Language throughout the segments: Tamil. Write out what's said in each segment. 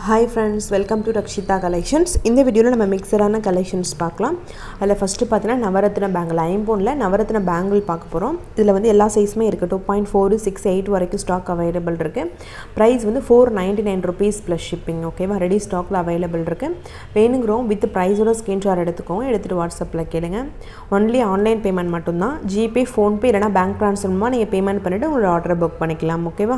hi friends welcome to Rakshita collections இந்த வீடியோவில் நம்ம மிக்சரான கலெக்ஷன்ஸ் பார்க்கலாம் அதில் ஃபஸ்ட்டு பார்த்தீங்கன்னா நவரத்ன பேங்கிள் ஐம்போனில் நவரத்ன பேங்கிள் பார்க்க போகிறோம் இதில் வந்து எல்லா சைஸுமே இருக்குது two point four six eight வரைக்கும் ஸ்டாக் அவைலபிள் இருக்குது ப்ரைஸ் வந்து four ninety nine rupees plus shipping ஓகேவா ரெடி ஸ்டாக்கில் அவைலபிள் இருக்குது வேணுங்கிறோம் வித் ப்ரைஸோட ஸ்க்ரீன்ஷாட் எடுத்துக்கோங்க எடுத்துகிட்டு வாட்ஸ்அப்பில் கேளுங்க ஒன்லி ஆன்லைன் பேமெண்ட் மட்டும்தான் ஜிபே ஃபோன்பே இல்லைனா பேங்க் ட்ரான்ஸ்ஃபர் மூலமாக நீங்கள் பேமெண்ட் பண்ணிவிட்டு உங்களோட ஆர்டரை புக் பண்ணிக்கலாம் ஓகேவா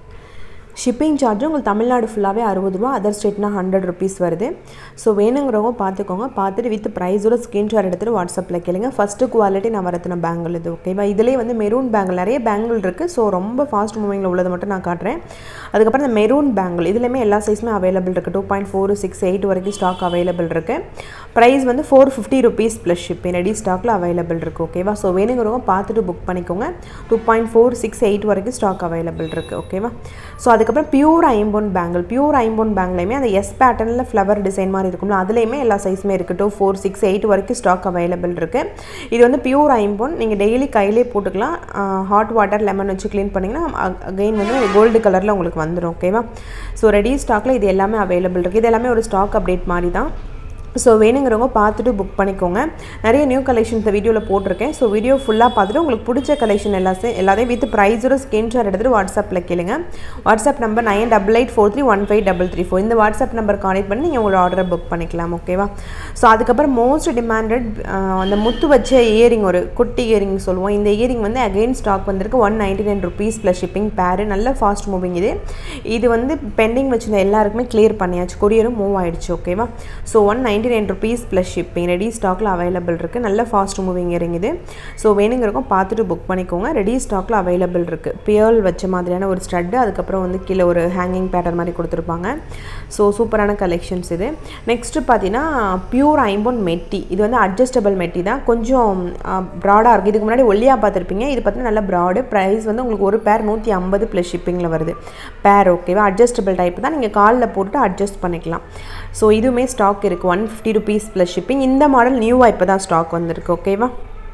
ஷிப்பிங் சார்ஜ் உங்களுக்கு தமிழ்நாடு ஃபுல்லாகவே அறுபது ரூபா அதர் ஸ்டேட்னா ஹண்ட்ரட் ருபீஸ் வருது ஸோ வேணுங்கிறவங்க பார்த்துக்கோங்க பார்த்துட்டு வித் ப்ரைஸோட ஸ்க்ரீன்ஷாட் எடுத்துகிட்டு வாட்ஸ்அப்பில் கேளுங்க ஃபஸ்ட்டு குவாலிட்டி நவரத்ன பேங்கிள் இது ஓகேவா இதிலே வந்து மெரூன் பேங்கிள் நிறைய பேங்கிள் இருக்குது ஸோ ரொம்ப ஃபாஸ்ட் மூவிங்கில் உள்ளதை மட்டும் நான் காட்டுறேன் அதுக்கப்புறம் இந்த மெரூன் பேங்கிள் இதுலேயுமே எல்லா சைஸுமே அவைலபிள் இருக்குது two point four six eight வரைக்கும் ஸ்டாக் அவைலபிள் இருக்குது ப்ரைஸ் வந்து four fifty rupees plus shipping ready ஸ்டாக்கில் அவைலபிள் இருக்குது ஓகேவா ஸோ வேணுங்கிறவங்க பார்த்துட்டு புக் பண்ணிக்கோங்க two point four six eight வரைக்கும் ஸ்டாக் அவைலபிள் இருக்குது ஓகேவா ஸோ அதுக்கப்புறம் பியூர் ஐம்போன் பேங்கிள் பியூர் ஐம்போன் பேங்கிலையுமே அந்த எஸ் பேட்டர்னில் ஃப்ளவர் டிசைன் மாதிரி இருக்கும்ல அதுலேயுமே எல்லா சைஸுமே இருக்குது டூ ஃபோர் சிக்ஸ் எயிட் வரைக்கும் ஸ்டாக் அவைலபிள் இருக்குது இது வந்து பியூர் ஐம்போன் நீங்கள் டெய்லி கையிலே போட்டுக்கலாம் ஹாட் வாட்டர் லெமன் வச்சு க்ளீன் பண்ணிங்கன்னா அகெயின் வந்து கோல்டு கலரில் உங்களுக்கு வந்துடும் ஓகேவா ஸோ ரெடி ஸ்டாக்கில் இது எல்லாமே அவைலபிள் இருக்குது இது எல்லாமே ஒரு ஸ்டாக் அப்டேட் மாதிரி தான் ஸோ வேணுங்கிறவங்க பார்த்துட்டு புக் பண்ணிக்கோங்க நிறைய நியூ கலெக்ஷன் இந்த வீடியோவில் போட்டிருக்கேன் ஸோ வீடியோ ஃபுல்லாக பார்த்துட்டு உங்களுக்கு பிடிச்ச கலெக்ஷன் எல்லாத்தையும் எல்லாத்தையும் வித் ப்ரைஸோட ஸ்க்ரீன்ஷாட் எடுத்துகிட்டு வாட்ஸ்அப்பில் கேளுங்க WhatsApp number nine double eight four three one five double three four இந்த வாட்ஸ்அப் நம்பர் கான்டெக்ட் பண்ணி நீங்கள் உங்களோட ஆர்டரை புக் பண்ணிக்கலாம் ஓகேவா ஸோ அதுக்கப்புறம் மோஸ்ட் டிமாண்டட் அந்த முத்து வச்ச இயரிங் ஒரு குட்டி இயரிங் சொல்லுவோம் இந்த இயரிங் வந்து அகெயின் ஸ்டாக் வந்திருக்கு one ninety nine rupees plus shipping பேரு நல்ல ஃபாஸ்ட் மூவிங் இது இது வந்து பெண்டிங் வச்சிருந்த எல்லாருக்குமே கிளியர் பண்ணியாச்சு கொரியரும் மூவ் ஆயிடுச்சு ஓகேவா so one ninety nine rupees plus shipping ready ஸ்டாக்கில் அவைலபிள் இருக்குது நல்ல ஃபாஸ்ட் மூவிங் இறங்குது ஸோ வேணுங்கிறக்கும் பார்த்துட்டு புக் பண்ணிக்கோங்க ரெடி ஸ்டாக்கில் அவைலபிள் இருக்குது பியர்ல் வச்ச மாதிரியான ஒரு ஸ்டட்டு அதுக்கப்புறம் வந்து கீழே ஒரு ஹேங்கிங் பேட்டர் மாதிரி கொடுத்துருப்பாங்க ஸோ சூப்பரான கலெக்ஷன்ஸ் இது நெக்ஸ்ட்டு பார்த்தீங்கன்னா பியூர் ஐம்போன் மெட்டி இது வந்து அட்ஜஸ்டபிள் மெட்டி தான் கொஞ்சம் ப்ராடாக இருக்குது இதுக்கு முன்னாடி ஒல்லியாக பார்த்துருப்பீங்க இது பார்த்தீங்கன்னா நல்ல ப்ராடு ப்ரைஸ் வந்து உங்களுக்கு ஒரு பேர் நூற்றி ஐம்பது ப்ளஸ் ஷிப்பிங்கில் வருது பேர் ஓகேவா அட்ஜஸ்டபிள் டைப் தான் நீங்கள் காலில் போட்டு அட்ஜஸ்ட் பண்ணிக்கலாம் ஸோ இதுவுமே ஸ்டாக் இருக்குது one fifty rupees plus shipping இந்த மாடல் நியூவாக இப்போ தான் ஸ்டாக் வந்திருக்கு ஓகேவா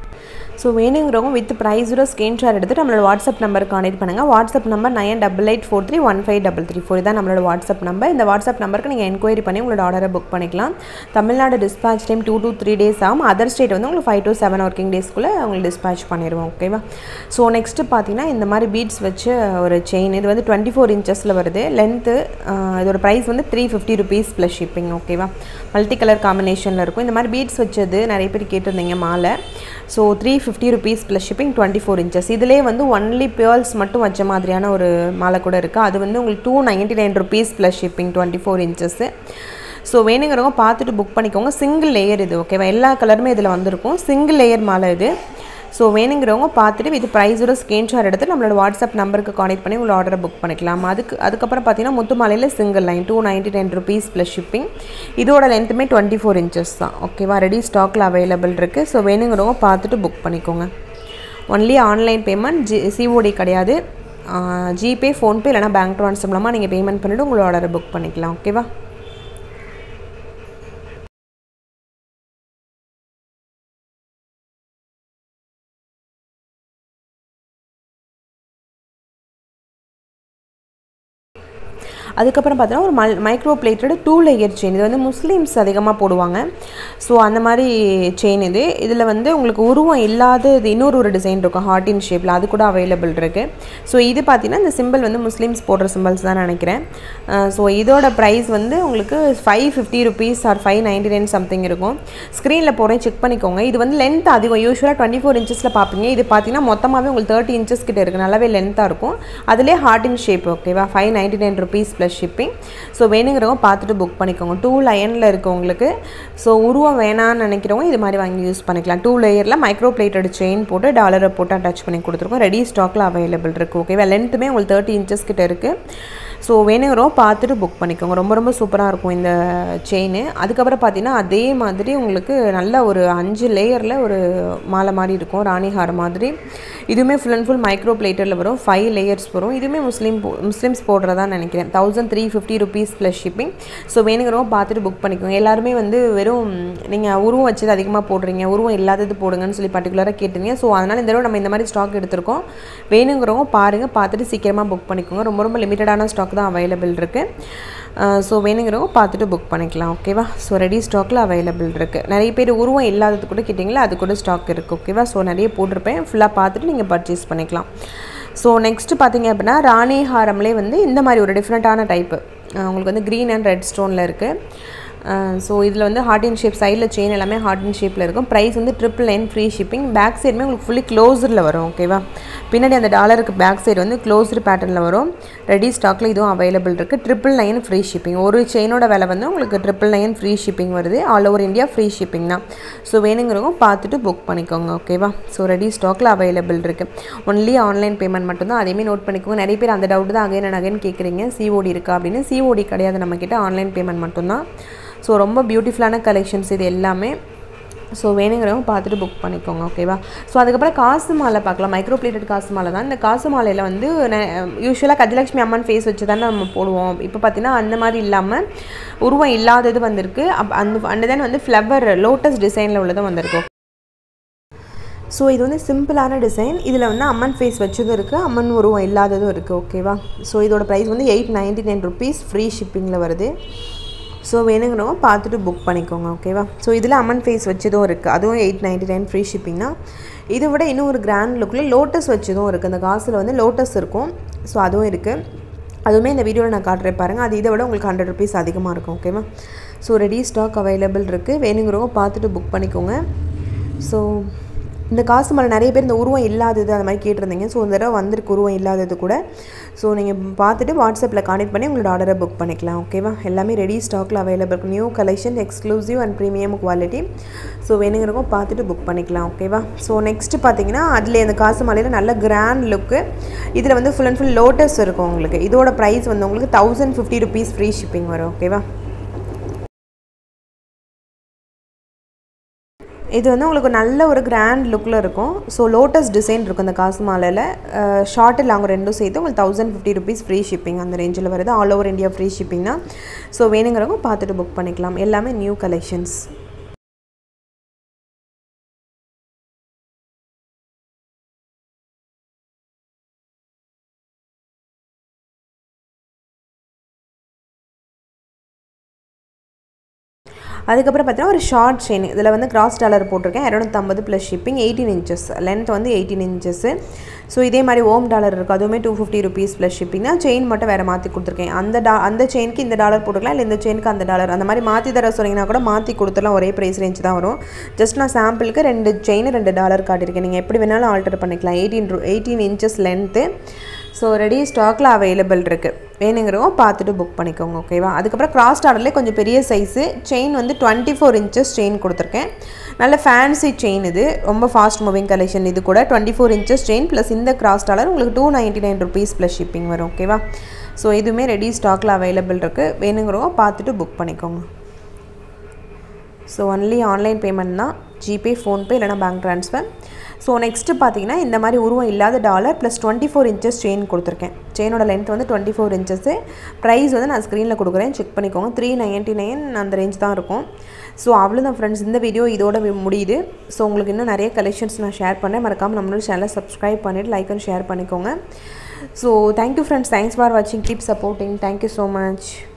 ஸோ வேணுங்கிறவங்க வித் ப்ரைஸோட ஸ்க்ரீன்ஷாட் எடுத்துகிட்டு நம்மளோட வாட்ஸ்அப் நம்பர் கான்டெக்ட் பண்ணுங்கள் WhatsApp number nine double eight four three one five double three four தான் நம்மளோட வாட்ஸ்அப் நம்பர் இந்த வாட்ஸ்அப் நம்பருக்கு நீங்கள் என்கொயரி பண்ணி உங்களோட ஆர்டரை புக் பண்ணிக்கலாம் Tamil Nadu dispatch time two two three days ஆகும் அதர் ஸ்டேட் வந்து உங்களுக்கு ஃபைவ் டு செவன் ஒர்க்கிங் டேஸ்க்குள்ளே உங்களுக்கு டிஸ்பேச் பண்ணிடுவோம் ஓகேவா ஸோ நெக்ஸ்ட்டு பார்த்தீங்கன்னா இந்த மாதிரி பீட்ஸ் வச்சு ஒரு செயின் இது வந்து டுவெண்ட்டி ஃபோர் இன்ச்சஸில் வருது லென்த்து இதோட ப்ரைஸ் வந்து three fifty rupees plus shipping ஓகேவா மல்டி கலர் காம்பினேஷனில் இருக்கும் இந்த மாதிரி பீட்ஸ் வச்சது நிறைய பேர் கேட்டிருந்தீங்க மாலை so three fifty rupees plus shipping twenty four inches இதிலே வந்து ஒன்லி பியர்ஸ் மட்டும் வச்ச மாதிரியான ஒரு மாலை கூட இருக்குது அது வந்து உங்களுக்கு two ninety nine rupees plus shipping twenty four inches so வேணுங்கிறவங்க பார்த்துட்டு புக் பண்ணிக்கோங்க சிங்கிள் லேயர் இது ஓகேவா எல்லா கலருமே இதில் வந்திருக்கும் சிங்கிள் லேயர் மாலை இது ஸோ வேணுங்கிறவங்க பார்த்துட்டு இது ப்ரைஸோட ஸ்க்ரீன்ஷாட் எடுத்து நம்மளோட வாட்ஸ்அப் நம்பருக்கு கான்டெக்ட் பண்ணி உங்களோட ஆர்டரை புக் பண்ணிக்கலாம் அதுக்கு அதுக்கப்புறம் பார்த்தீங்கன்னா முத்து மாலையில் single line two ninety nine rupees plus shipping இதோட லென்த்துமே டுவெண்ட்டி ஃபோர் இன்ச்சஸ் தான் ஓகேவா ரெடி ஸ்டாக்கில் அவைலபிள் இருக்குது ஸோ வேணுங்கிறவங்க பார்த்துட்டு புக் பண்ணிக்கோங்க ஒன்லி ஆன்லைன் பேமெண்ட் ஜி சிஓடி கிடையாது ஜிபே ஃபோன்பே இல்லைனா பேங்க் ட்ரான்ஸ்ஃபர் மூலமாக நீங்கள் பேமெண்ட் பண்ணிவிட்டு உங்களோட ஆர்டரை புக் பண்ணிக்கலாம் ஓகேவா அதுக்கப்புறம் பார்த்தோன்னா ஒரு மல் micro plated two layer chain இது வந்து முஸ்லீம்ஸ் அதிகமாக போடுவாங்க ஸோ அந்த மாதிரி செயின் இது இதில் வந்து உங்களுக்கு உருவம் இல்லாத இது இன்னொரு ஒரு டிசைன் இருக்கும் ஹார்ட் இன் ஷேப்பில் அது கூட அவைலபிள் இருக்குது ஸோ இது பார்த்தீங்கன்னா இந்த சிம்பிள் வந்து முஸ்லீம்ஸ் போடுற சிம்பிள்ஸ் தான் நினைக்கிறேன் ஸோ இதோட ப்ரைஸ் வந்து உங்களுக்கு five fifty rupees or five ninety nine something இருக்கும் ஸ்க்ரீனில் போகிறேன் செக் பண்ணிக்கோங்க இது வந்து லென்த் அதிகம் யூஸ்வலாக டுவெண்ட்டி ஃபோர் இன்ச்சஸில் பார்ப்பீங்க இது பார்த்தீங்கன்னா மொத்தமாகவே உங்களுக்கு தேர்ட்டி இன்ச்சஸ் கிட்ட இருக்குது நல்லாவே லென்த்தாக இருக்கும் அதிலே ஹார்ட் இன் ஷேப் ஓகேவா five ninety nine rupees plus shipping so வேணுங்கிறவங்க பார்த்துட்டு புக் பண்ணிக்கோங்க டூ லைனில் இருக்கவங்களுக்கு ஸோ உருவம் வேணான்னு நினைக்கிறவங்க இது மாதிரி வாங்கி யூஸ் பண்ணிக்கலாம் டூ லேயரில் மைக்ரோ பிளேட்டட் செயின் போட்டு டாலரை போட்டு அட்டாச் பண்ணி கொடுத்துருக்கோம் ரெடி ஸ்டாக்கில் அவைலபிள் இருக்குது ஓகேவா லென்த்துமே உங்களுக்கு தேர்ட்டி இன்ச்சஸ் கிட்ட இருக்குது ஸோ வேணுங்கிறோம் பார்த்துட்டு புக் பண்ணிக்கோங்க ரொம்ப ரொம்ப சூப்பராக இருக்கும் இந்த செயின் அதுக்கப்புறம் பார்த்தீங்கன்னா அதே மாதிரி உங்களுக்கு நல்ல ஒரு அஞ்சு லேயரில் ஒரு மாலை மாதிரி இருக்கும் ராணிஹாரம் மாதிரி இதுவுமே ஃபுல் அண்ட் ஃபுல் மைக்ரோ பிளேட்டரில் வரும் ஃபைவ் லேயர்ஸ் வரும் இதுவுமே முஸ்லீம் போ முஸ்லீம்ஸ் போடுறதா நினைக்கிறேன் thousand three fifty rupees plus shipping so வேணுங்கிறவங்க பார்த்துட்டு புக் பண்ணிக்கோங்க எல்லாருமே வந்து வெறும் நீங்கள் உருவம் வச்சது அதிகமாக போடுறீங்க உருவம் இல்லாதது போடுங்கன்னு சொல்லி பர்டிகுலராக கேட்டுங்க ஸோ அதனால் இந்த தடவை நம்ம இந்த மாதிரி ஸ்டாக் எடுத்திருக்கோம் வேணுங்கிறவங்க பாருங்கள் பார்த்துட்டு சீக்கிரமாக புக் பண்ணிக்கோங்க ரொம்ப ரொம்ப லிமிட்டடான ஸ்டாக் ஸ்டாக் தான் அவைலபிள் இருக்குது ஸோ வேணுங்கிறவங்க பார்த்துட்டு புக் பண்ணிக்கலாம் ஓகேவா ஸோ ரெடி ஸ்டாக்கில் அவைலபிள் இருக்குது நிறைய பேர் உருவம் இல்லாதது கூட கேட்டிங்களா அது கூட ஸ்டாக் இருக்குது ஓகேவா ஸோ நிறைய போட்டிருப்பேன் ஃபுல்லாக பார்த்துட்டு நீங்கள் பர்ச்சேஸ் பண்ணிக்கலாம் ஸோ நெக்ஸ்ட்டு பார்த்தீங்க அப்படின்னா ராணி ஹாரம்லேயே வந்து இந்த மாதிரி ஒரு டிஃப்ரெண்ட்டான டைப்பு உங்களுக்கு வந்து க்ரீன் அண்ட் ரெட் ஸ்டோனில் இருக்குது ஸோ இதில் வந்து ஹார்ட் இன் ஷேப் சைடில் செயின் எல்லாமே ஹார்ட் இன் ஷேப்பில் இருக்கும் ப்ரைஸ் வந்து triple nine free shipping back சைடுமே உங்களுக்கு ஃபுல்லி க்ளோஸரில் வரும் ஓகேவா பின்னாடி அந்த டாலருக்கு பேக் சைடு வந்து க்ளோஸ்டு பேட்டர்னில் வரும் ரெடி ஸ்டாக்கில் இதுவும் அவைலபிள் இருக்குது ட்ரிபிள் நைன் ஃப்ரீ ஷிப்பிங் ஒரு செயினோட விலை வந்து உங்களுக்கு ட்ரிபிள் நைன் ஃப்ரீ ஷிப்பிங் வருது all over India free shipping தான் ஸோ வேணுங்கிறவங்க பார்த்துட்டு புக் பண்ணிக்கோங்க ஓகேவா ஸோ ரெடி ஸ்டாக்கில் அவைலபிள் இருக்குது ஒன்லி ஆன்லைன் பேமெண்ட் மட்டும்தான் அதேமாதிரி நோட் பண்ணிக்கோங்க நிறைய பேர் அந்த டவுட் தான் அகைன் அண்ட் அகைன் கேட்குறீங்க சிஓடி இருக்கா அப்படின்னு சிஓடி கிடையாது நம்மக்கிட்ட ஆன்லைன் பேமெண்ட் மட்டும்தான் ஸோ ரொம்ப பியூட்டிஃபுல்லான கலெக்ஷன்ஸ் இது எல்லாமே ஸோ வேணுங்கிறவங்க பார்த்துட்டு புக் பண்ணிக்கோங்க ஓகேவா ஸோ அதுக்கப்புறம் காசு மாலை பார்க்கலாம் மைக்ரோ பிளேட்டட் காசு மாலை தான் இந்த காசு மாலையில் வந்து யூஸ்வலாக கஜலட்சுமி அம்மன் ஃபேஸ் வச்சு தானே நம்ம போடுவோம் இப்போ பார்த்தீங்கன்னா அந்த மாதிரி இல்லாமல் உருவம் இல்லாதது வந்திருக்கு அப் அந்த அந்த தென் வந்து ஃப்ளவர் லோட்டஸ் டிசைனில் உள்ளதும் வந்திருக்கு ஸோ இது வந்து சிம்பிளான டிசைன் இதில் வந்து அம்மன் ஃபேஸ் வச்சதும் இருக்குது அம்மன் உருவம் இல்லாததும் இருக்குது ஓகேவா ஸோ இதோட ப்ரைஸ் வந்து eight ninety nine rupees free ஷிப்பிங்கில் வருது ஸோ வேணுங்கிறவங்க பார்த்துட்டு புக் பண்ணிக்கோங்க ஓகேவா ஸோ இதில் அம்மன் ஃபேஸ் வச்சதும் இருக்குது அதுவும் எயிட் நைன்ட்டி நைன் ஃப்ரீ ஷிப்பிங்னா இதை விட இன்னும் ஒரு கிராண்ட் லுக்கில் லோட்டஸ் வச்சதும் இருக்குது அந்த காசில் வந்து லோட்டஸ் இருக்கும் ஸோ அதுவும் இருக்குது அதுவுமே இந்த வீடியோவில் நான் காட்டுறேன் பாருங்கள் அது இதை விட உங்களுக்கு ஹண்ட்ரட் ருபீஸ் அதிகமாக இருக்கும் ஓகேவா ஸோ ரெடி ஸ்டாக் அவைலபிள் இருக்குது வேணுங்கிறவங்க பார்த்துட்டு புக் பண்ணிக்கோங்க ஸோ இந்த காசு மேலே நிறைய பேர் இந்த உருவம் இல்லாதது அந்த மாதிரி கேட்டிருந்தீங்க ஸோ இந்த தடவை வந்திருக்கு உருவம் இல்லாதது கூட ஸோ நீங்கள் பார்த்துட்டு வாட்ஸ்அப்பில் கான்டெக்ட் பண்ணி உங்களோட ஆர்டரை புக் பண்ணிக்கலாம் ஓகேவா எல்லாமே ரெடி ஸ்டாக்கில் அவைலபிள் இருக்கும் new collection exclusive and premium quality so வேணுங்கிறவங்க பார்த்துட்டு புக் பண்ணிக்கலாம் ஓகேவா ஸோ நெக்ஸ்ட்டு பார்த்தீங்கன்னா அதில் இந்த காசு மாலையில் நல்ல கிராண்ட் லுக்கு இதில் வந்து ஃபுல் அண்ட் ஃபுல் லோட்டஸ் இருக்கும் உங்களுக்கு இதோட ப்ரைஸ் வந்து உங்களுக்கு thousand fifty rupees free shipping வரும் ஓகேவா இது வந்து உங்களுக்கு நல்ல ஒரு கிராண்ட் லுக்கில் இருக்கும் ஸோ லோட்டஸ் டிசைன் இருக்கும் அந்த காசு மாலையில் ஷார்ட் லாங் ரெண்டும் சேர்த்து உங்களுக்கு thousand fifty rupees free shipping அந்த ரேஞ்சில் வருது all over India free shipping தான் ஸோ வேணுங்கிறவங்க பார்த்துட்டு புக் பண்ணிக்கலாம் எல்லாமே நியூ கலெக்ஷன்ஸ் அதுக்கப்புறம் பார்த்தீங்கன்னா ஒரு ஷார்ட் செயின் இதில் வந்து கிராஸ் டாலர் போட்டிருக்கேன் இரநூத்தம்பது plus shipping eighteen inches length வந்து எயிட்டீன் இன்ச்சஸ்ஸு ஸோ இதே மாதிரி ஓம் டாலர் இருக்குது அதுவுமே two fifty rupees plus shipping தான் செயின் மட்டும் வேறு மாற்றி கொடுத்துருக்கேன் அந்த டா அந்த செயினுக்கு இந்த டாலர் போட்டுக்கலாம் இல்லை இந்த செயினுக்கு அந்த டாலர் அந்த மாதிரி மாற்றி தர சொன்னீங்கன்னா கூட மாற்றி கொடுத்துலாம் ஒரே ப்ரைஸ் ரேஞ்ச் தான் வரும் ஜஸ்ட் நான் சாம்பிளுக்கு ரெண்டு செயின் ரெண்டு டாலர் காட்டியிருக்கேன் நீங்கள் எப்படி வேணாலும் ஆல்டர் பண்ணிக்கலாம் eighteen eighteen inches length so ready ஸ்டாக்கில் அவைலபிள் இருக்குது வேணுங்கிறவங்க பார்த்துட்டு புக் பண்ணிக்கோங்க ஓகேவா அதுக்கப்புறம் கிராஸ் ஆர்டர்லேயே கொஞ்சம் பெரிய சைஸு செயின் வந்து டுவெண்ட்டி ஃபோர் இன்ச்சஸ் செயின் கொடுத்துருக்கேன் நல்ல ஃபேன்சி செயின் இது ரொம்ப ஃபாஸ்ட் மூவிங் கலெக்ஷன் இது கூட twenty four inches chain plus இந்த கிராஸ் டாலர் உங்களுக்கு two ninety nine rupees plus shipping வரும் ஓகேவா ஸோ இதுவுமே ரெடி ஸ்டாக்கில் அவைலபிள் இருக்குது வேணுங்கிறவங்க பார்த்துட்டு புக் பண்ணிக்கோங்க ஸோ ஒன்லி ஆன்லைன் பேமெண்ட் தான் ஜிபே ஃபோன்பே இல்லைனா பேங்க் ட்ரான்ஸ்ஃபர் ஸோ நெக்ஸ்ட்டு பார்த்தீங்கன்னா இந்த மாதிரி உருவம் இல்லாத dollar plus twenty four inches chain கொடுத்துருக்கேன் செயினோட லென்த் வந்து டுவெண்ட்டி ஃபோர் இன்ச்சஸ்ஸு ப்ரைஸ் வந்து நான் ஸ்க்ரீனில் கொடுக்குறேன் செக் பண்ணிக்கோங்க த்ரீ நைன்ட்டி நைன் அந்த ரேஞ்ச் தான் இருக்கும் ஸோ அவ்வளோதான் ஃப்ரெண்ட்ஸ் இந்த வீடியோ இதோட முடியுது ஸோ உங்களுக்கு இன்னும் நிறைய கலெக்ஷன்ஸ் நான் ஷேர் பண்ணேன் மறக்காமல் நம்மளோட சேனலை சப்ஸ்கிரைப் பண்ணிவிட்டு லைக் அண்ட் ஷேர் பண்ணிக்கோங்க so thank you friends thanks for வாட்சிங் keep supporting thank you so much